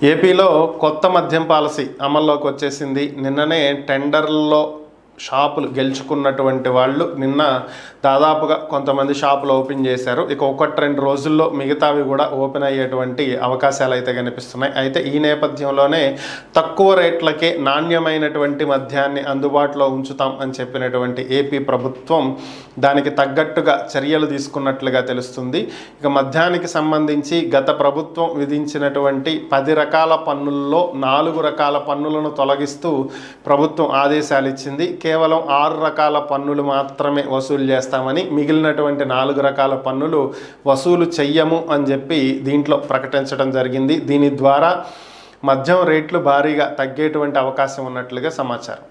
ఏపీలో కొత్త మద్యం పాలసీ అమల్లోకి వచ్చేసింది నిన్ననే టెండర్లలో షాపులు గెలుచుకున్నటువంటి వాళ్ళు నిన్న దాదాపుగా కొంతమంది షాపులు ఓపెన్ చేశారు ఇక ఒకటి రెండు రోజుల్లో మిగతావి కూడా ఓపెన్ అయ్యేటువంటి అవకాశాలు అయితే కనిపిస్తున్నాయి అయితే ఈ నేపథ్యంలోనే తక్కువ రేట్లకే నాణ్యమైనటువంటి మద్యాన్ని అందుబాటులో ఉంచుతాం అని చెప్పినటువంటి ఏపీ ప్రభుత్వం దానికి తగ్గట్టుగా చర్యలు తీసుకున్నట్లుగా తెలుస్తుంది ఇక మద్యానికి సంబంధించి గత ప్రభుత్వం విధించినటువంటి పది రకాల పన్నుల్లో నాలుగు రకాల పన్నులను తొలగిస్తూ ప్రభుత్వం ఆదేశాలు ఇచ్చింది కేవలం ఆరు రకాల పన్నులు మాత్రమే వసూలు చేస్తామని మిగిలినటువంటి నాలుగు రకాల పన్నులు వసూలు చెయ్యము అని చెప్పి దీంట్లో ప్రకటించడం జరిగింది దీని ద్వారా మద్యం రేట్లు భారీగా తగ్గేటువంటి అవకాశం ఉన్నట్లుగా సమాచారం